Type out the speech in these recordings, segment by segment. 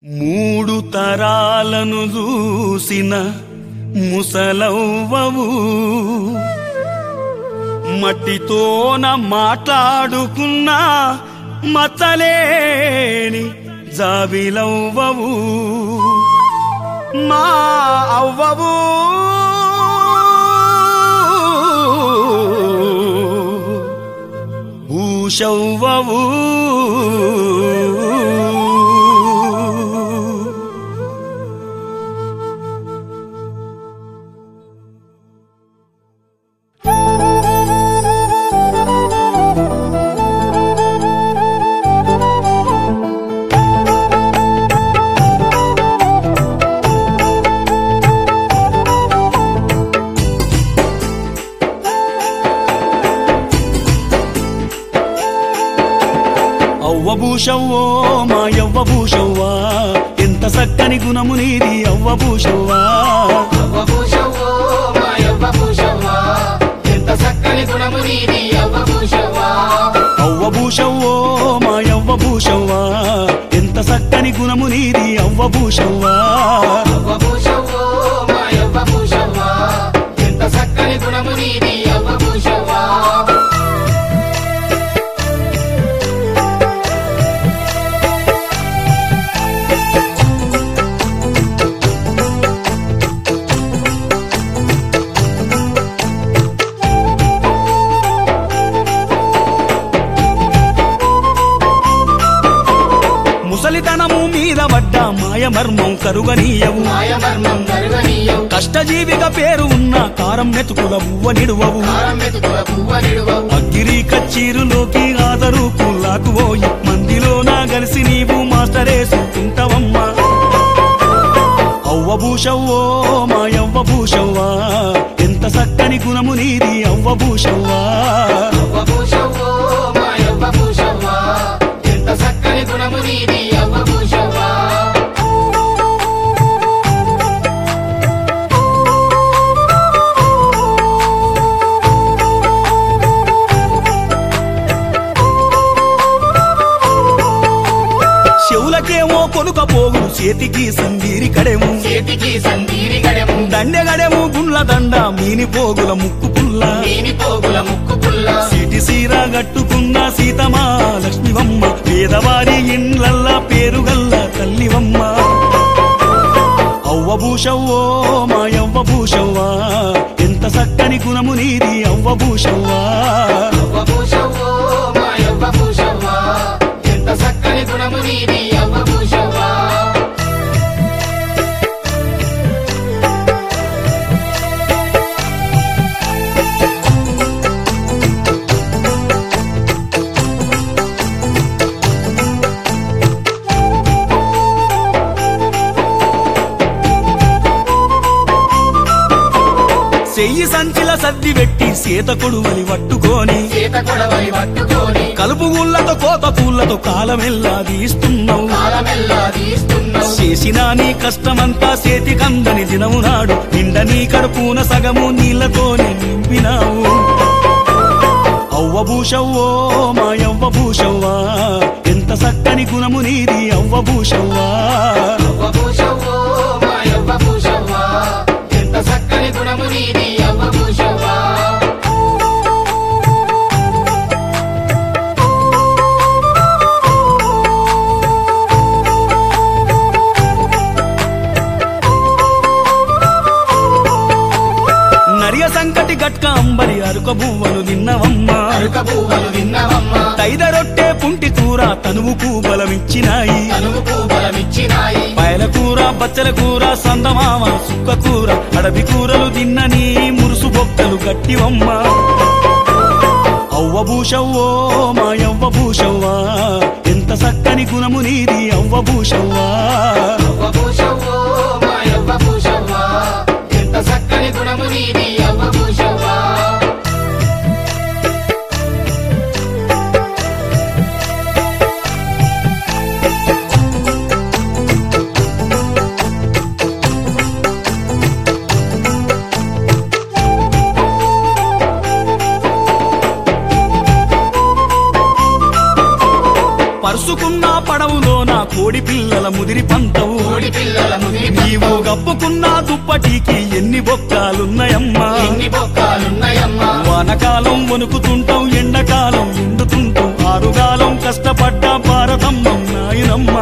మూడు తరాలను చూసిన ముసలవ్వవు మట్టితోన మాట్లాడుకున్న మతలేని జాబిలవ్వవు మా అవ్వవు భూషవ్వవు అవ్వ భూషవ్వో మా యవ్వ భూషవ్వా ఎంత చక్కని గుణము నీది అవ్వ భూషవ్వా అవ్వభూషవ్వో మా యవ్వభూషవ్వా ఎంత చక్కని గుణము నీది అవ్వభూషవ్వా అవ్వ భూషవ్వో మా యవ్వ భూషవ్వా ఎంత చక్కని గుణము నీది అవ్వ భూషవ్వా అవ్వభూషవ్వో మా యవ్వభూషవ్వా ఎంత చక్కని గుణము నీది అవ్వభూషవ్వా ముసలితనము మీద పడ్డ మాయమర్మం కరుగనీయవు మాయమర్మం గరుగనీయవు కష్టజీవిగా పేరు ఉన్న కారం మెతుకుల బువ్వ నిడువవు కారం మెతుకుల పువ్వ నిడువవు అగ్గిరి కచ్చీరులోకి ఆదరు పుల్లాకు పోయి మందిలో నా కలిసి నీవు మాస్టరేసుకుంటావమ్మా అవ్వ భూషవ్వో మా యవ్వ భూషవ్వా ఎంత చక్కని గుణము నీది అవ్వ భూషవ్వా అవ్వభూషవ్వో మా యవ్వభూషవ్వా ఎంత చక్కని గుణము నీది అవ్వభూషవ్వా చెవులకేమో కొనుక పోగులు చేతికి సందీరి కడేము చేతికి సందీరి గడెము దండెగడేము గుండ్ల దండ మీని పోగుల ముక్కు పుల్ల నీని పోగుల ముక్కు పుల్ల సిటి సీర గట్టుకున్న సీతమా లక్ష్మివమ్మ పేదవారి ఇండ్లల్లా పేరుగల్ల తల్లివమ్మ అవ్వ భూషవ్వో మా యవ్వ భూషవ్వా ఎంత చక్కని గుణము నీది అవ్వ భూషవ్వా అవ్వభూషవ్వో మా యవ్వభూషవ్వా ఎంత చక్కని గుణము నీది అవ్వభూషవ్వా చెయ్యి సంచిల సర్ది పెట్టి సీత కొడువలి పట్టుకొని చేత కొడవలి పట్టుకొని కలుపు గుళ్ళతో కోత పూలతో కాలమెల్లా తీస్తున్నావు కాలమెల్లా తీస్తున్నావు చేసిన నీ కష్టమంతా చేతికందని దినము నాడు నిండ నీ కడుపున సగము నీళ్లతోనే నింపినావు అవ్వ భూషవ్వో మా యవ్వ భూషవ్వా ఎంత చక్కని గుణము నీది అవ్వ భూషవ్వా అవ్వభూషవ్వో మా యవ్వభూషవ్వా ఎంత చక్కని గుణము నీది అవ్వభూషవ్వా నరియ సంకటి గట్క అంబరి అరుక బువ్వలు తిన్నవమ్మా అరుక పువ్వులు విన్నవమ్మా తైద రొట్టె పుంటి కూర తనువుకు బలమిచ్చినాయి తనువుకు బలమిచ్చినాయి పాయల కూర బచ్చల కూర సందమామ సుక్క కూర అడవి కూరలు తిన్నని మురుసు బొక్కలు గట్టివమ్మ అవ్వ భూషవ్వో మా యవ్వ భూషవ్వా ఎంత చక్కని గుణము నీది అవ్వ భూషవ్వా అవ్వభూషవ్వో మా యవ్వభూషవ్వా ఎంత చక్కని గుణము నీది అవ్వభూషవ్వా పరుసుకున్న పడవులో నా కోడి పిల్లల ముదిరి పంతవు కోడి పిల్లల ముదిరి నీవు గప్పుకున్న దుప్పటికి ఎన్ని బొక్కాలున్నాయమ్మా ఎన్ని బొక్కాలున్నాయమ్మా వానకాలం వణుకుతుంటాం ఎండకాలం ఎండుతుంటాం ఆరుగాలం కష్టపడ్డ భారతమ్మం నాయనమ్మ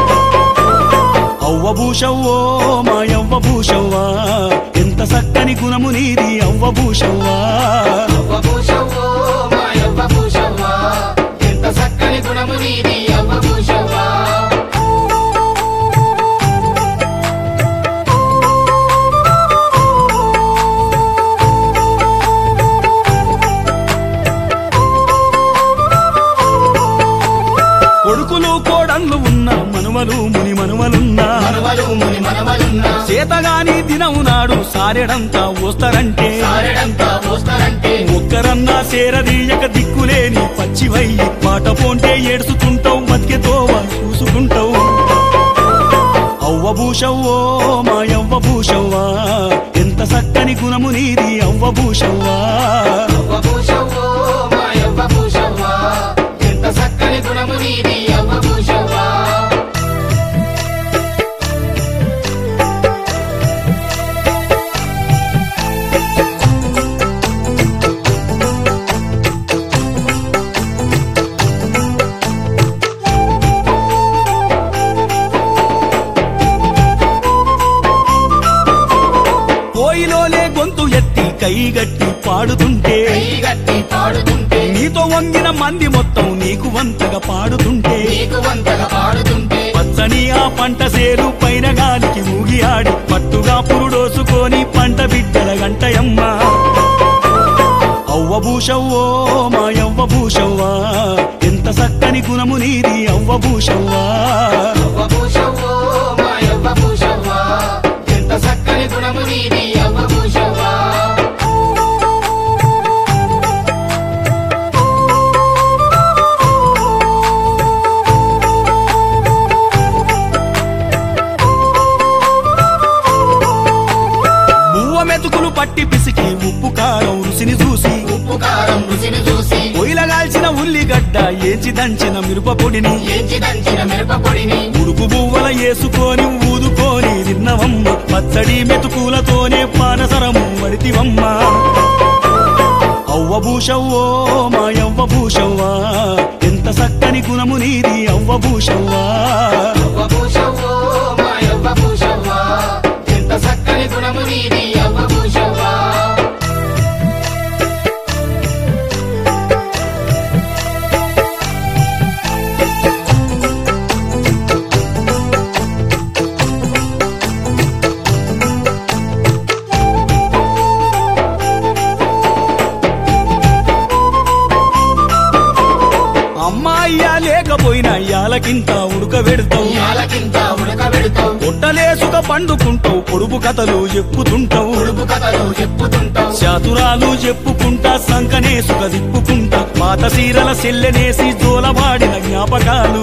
అవ్వభూషవ్వో మా యవ్వభూషవ్వా ఎంత చక్కని గుణము నీది అవ్వభూషవ్వా అవ్వభూషవ్వో మా యవ్వభూషవ్వా ఎంత చక్కని గుణము నీది అవ్వభూషవ్వా కొడుకులు కోడళ్ళు ఉన్న మనుమలు ముని మనుమలున్నా మనవలు ముని మనవలున్నా చేతగాని దినము నాడు సారెడంతా వస్తారంటే సారెడంతా పోస్తారంటే ఒక్కరన్నా సేరదీయక దిక్కులేని పచ్చివై పాట పోంటే ఏడుచుకుంటావు బతికెతోవ చూసుకుంటావు అవ్వభూషవ్వో మా యవ్వభూషవ్వా ఎంత చక్కని గుణము నీది అవ్వభూషవ్వా అవ్వభూషవ్వో మా యవ్వభూషవ్వా ఎంత చక్కని గుణము నీది అవ్వభూషవ్వా కోయిలోలే గొంతు ఎత్తి కైగట్టి పాడుతుంటే గట్టి పాడుతుంటే నీతో వంగిన మంది మొత్తం నీకు వంతగా పాడుతుంటే నీకు వంతగా పాడుతుంటే పచ్చని ఆ పంట సేరు పైన గాలికి ఊగి ఆడి పట్టుగా పురుడోసుకొని పంట బిడ్డల గంటయమ్మ అవ్వభూషవ్వో మా యవ్వభూషవ్వా ఎంత చక్కని గుణము నీది అవ్వభూషవ్వా అవ్వభూషవ్వో మా యవ్వభూషవ్వా ఎంత చక్కని గుణము నీది అవ్వభూషవ్వా బువ్వ మెతుకులు పట్టి పిసికి ఉప్పు కారం రుసిని చూసి ఉప్పు కారం రుచిని చూసి పొయ్యిలగాల్చిన ఉల్లిగడ్డ ఏచి దంచిన మిరప పొడిని ఏంచి దంచిన మిరప పొడిని ఉడుకు బువ్వల వేసుకొని ఊదుకొని తిన్నవమ్మ పచ్చడి మెతుకులతోనే పానసరము వడితివమ్మ అవ్వభూషవ్వో మా యవ్వభూషవ్వా ఎంత చక్కని గుణము నీది అవ్వభూషవ్వా అవ్వభూషవ్వో మా యవ్వభూషవ్వా ఎంత చక్కని గుణము నీది అవ్వభూషవ్వా అమ్మాయ్యా లేకపోయినా యాలకింత ఉడకబెడతావు ఇయాలకింత ఉడకబెడతావు పొట్టలేసుక పండుకుంటావు పొడుపు కథలు ఎక్కుతుంటావు పొడుపు కథలు చెప్పుతుంటావు చాతురాలు చెప్పుకుంటా సంకనేసుక దిప్పుకుంటా పాత సీరల సెల్లెనేసి జోలవాడిన జ్ఞాపకాలు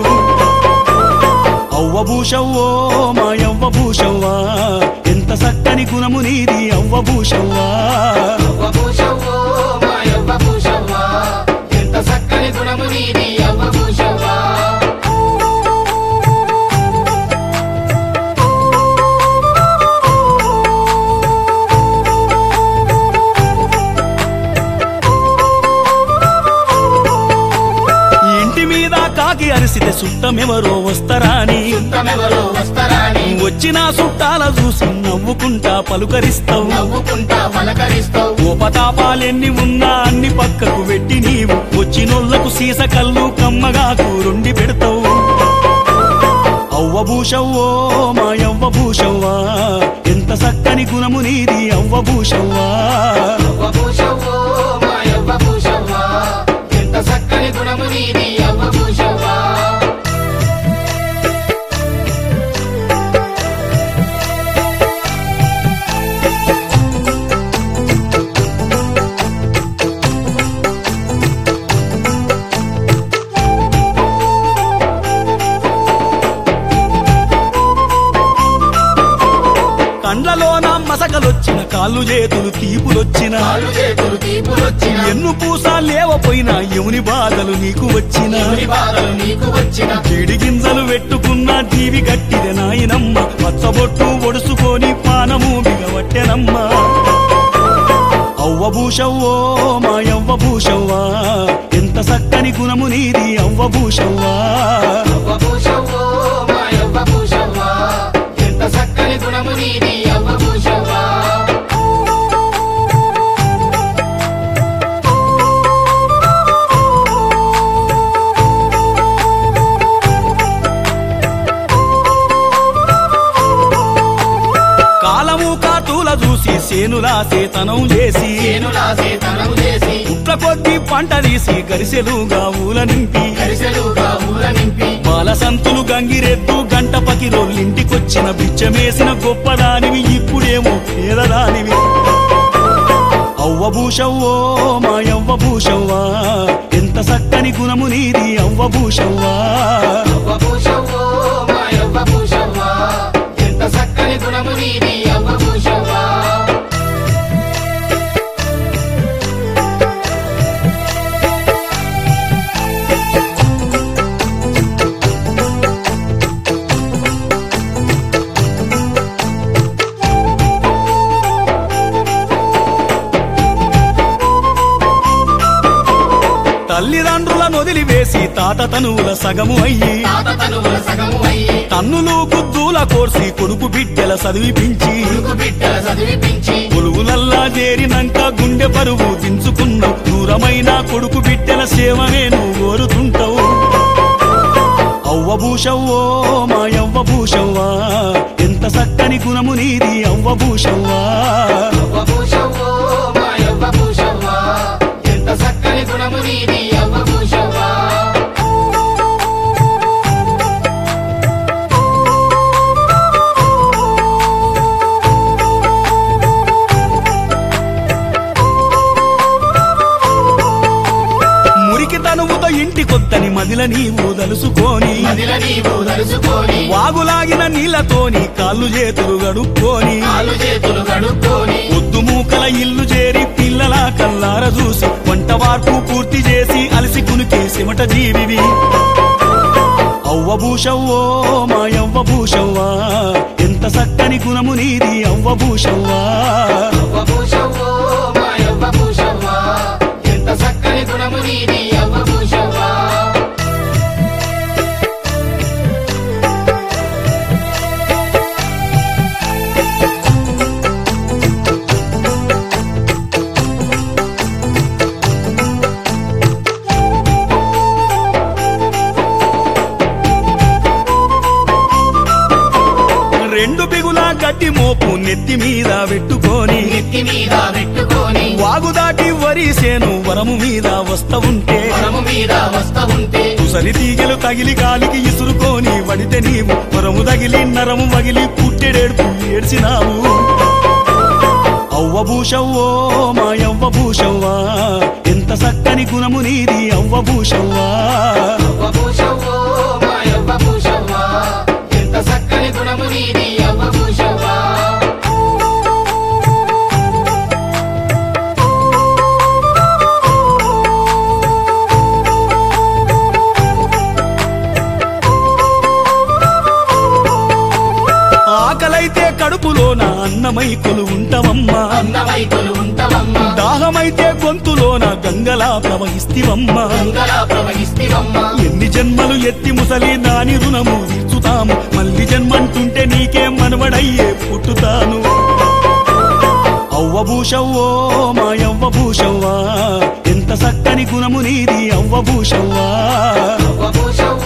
అవ్వభూషవ్వో మా యవ్వభూషవ్వా ఎంత చక్కని గుణము నీది అవ్వభూషవ్వా అవ్వభూషవ్వో మా యవ్వభూషవ్వా ఎంత చక్కని గుణము నీది అవ్వభూషవ్వా ఈ ఇంటి మీద కాకి అరిసితే సుట్టమెవరో వస్తారాని చుట్టమెవరో వస్తారాని వచ్చిన సుట్టాల చూసి నవ్వుకుంటా పలుకరిస్తావు నవ్వుకుంటా పలకరిస్తావు కోపతాపాలెన్ని ఉన్నా అన్ని పక్కకు పెట్టి నీవు వచ్చినోళ్లకు సీస కళ్ళు కమ్మగా కూరుండి పెడతావు అవ్వభూషవ్వో మా యవ్వభూషవ్వా ఎంత చక్కని గుణము నీది అవ్వభూషవ్వా అవ్వభూషవ్వో మా యవ్వభూషవ్వా ఎంత చక్కని గుణము నీది అవ్వభూషవ్వా కండ్లలోన మసకలొచ్చిన కాళ్ళు చేతులు తీపులొచ్చిన కాళ్ళు చేతులు తీపులొచ్చిన ఎన్ను పూస లేవపోయినా ఎముని బాధలు నీకు వచ్చిన ఎవరి బాధలు నీకు వచ్చిన జీడి గింజలు పెట్టుకున్న జీవి గట్టిదే నాయనమ్మ పచ్చబొట్టు ఒడుసుకొని పానము బిగవట్టెనమ్మ అవ్వ భూషవ్వో మా యవ్వ భూషవ్వా ఎంత చక్కని గుణము నీది అవ్వ భూషవ్వా అవ్వ భూషవ్వో మా యవ్వ భూషవ్వా ఎంత చక్కని గుణము నీది అవ్వ భూషవ్వా కాలము కాతూల చూసి సేనులా సేతనం చేసి చేనులా సేతనం చేసి పుట్ల కొద్ది పంట తీసి గరిసెలుగా ఊల నింపి గరిసెలుగా ఊర నింపి బాలసంతులు గంగిరెద్దు గంట పకిరోళ్ళింటికొచ్చిన బిచ్చమేసిన గొప్పదానివి ఇప్పుడేమో పేదదానివి అవ్వ భూషవ్వో మా యవ్వ భూషవ్వా ఎంత చక్కని గుణము నీది అవ్వ భూషవ్వా అవ్వ భూషవ్వో మా యవ్వ భూషవ్వా ఎంత చక్కని గుణము నీది అవ్వ భూషవ్వా తల్లిదండ్రుల నొదిలివేసి తాత తనువుల సగము అయ్యి తాత తనువుల సగము అయ్యి తన్నులు గుద్దుల కోర్సి కొడుకు బిడ్డల చదివిపించి కొడుకు బిడ్డల చదివిపించి కొలువులల్లా చేరినంక గుండె పరువు దించుకున్నావు దూరమైన కొడుకు బిడ్డల సేవనే నువ్వు కోరుతుంటావు అవ్వ భూషవ్వో మా యవ్వ భూషవ్వా ఎంత చక్కని గుణము నీది అవ్వ భూషవ్వా అవ్వ భూషవ్వో మా యవ్వ భూషవ్వా ఎంత చక్కని గుణము నీది అవ్వ భూషవ్వా మురికి తనువుతో ఇంటికొద్దని మదిల నీవు దలుసుకొని నదిల నీవు తలుసుకొని వాగులాగిన నీళ్లతోని కాళ్ళు చేతులు గడుక్కొని కాలు చేతులు కడుక్కొని పొద్దు మూకల ఇల్లు చేరి పిల్లల కల్లార చూసి వంట వార్పు పూర్తి చేసి అలసి కునికి సిమట జీవివి అవ్వ భూషవ్వో మా యవ్వ భూషవ్వా ఎంత చక్కని గుణము నీది అవ్వ భూషవ్వా అవ్వ భూషవ్వో మా యవ్వ భూషవ్వా ఎంత చక్కని గుణము నీది అవ్వ భూషవ్వా రెండు బిగుల గట్టి మోపు నెత్తి మీద పెట్టుకొని నెత్తి మీద పెట్టుకొని వాగు దాటి వరిసేను వరము మీద వస్త ఉంటే వరము మీద వస్తా ఉంటే తుసలి తీగలు తగిలి గాలికి ఇసురుకొని వడితే నీవు వరము తగిలి నరము వగిలి పుట్టెడేడుపు ఏడ్చినావు అవ్వ భూషవ్వో మా యవ్వ భూషవ్వా ఎంత చక్కని గుణము నీది అవ్వ భూషవ్వా అవ్వ భూషవ్వో మా యవ్వ భూషవ్వా ఎంత చక్కని గుణము నీది అవ్వ భూషవ్వా ఆకలైతే కడుపులోన అన్నమై కొలు ఉంటావమ్మా అన్నవైపులు ఉంటావమ్మా దాహమైతే గొంతులోన గంగలా ప్రవహిస్తివమ్మా గంగలా ప్రవహిస్తివమ్మా ఎన్ని జన్మలు ఎత్తి ముసలి దాని రుణము తీర్చుతాము మళ్ళీ జన్మంటుంటే నీకే మనవడయ్యే పుట్టుతాను అవ్వ భూషవ్వో మా యవ్వ భూషవ్వా ఎంత చక్కని గుణము నీది అవ్వ భూషవ్వా అవ్వ భూషవ్వో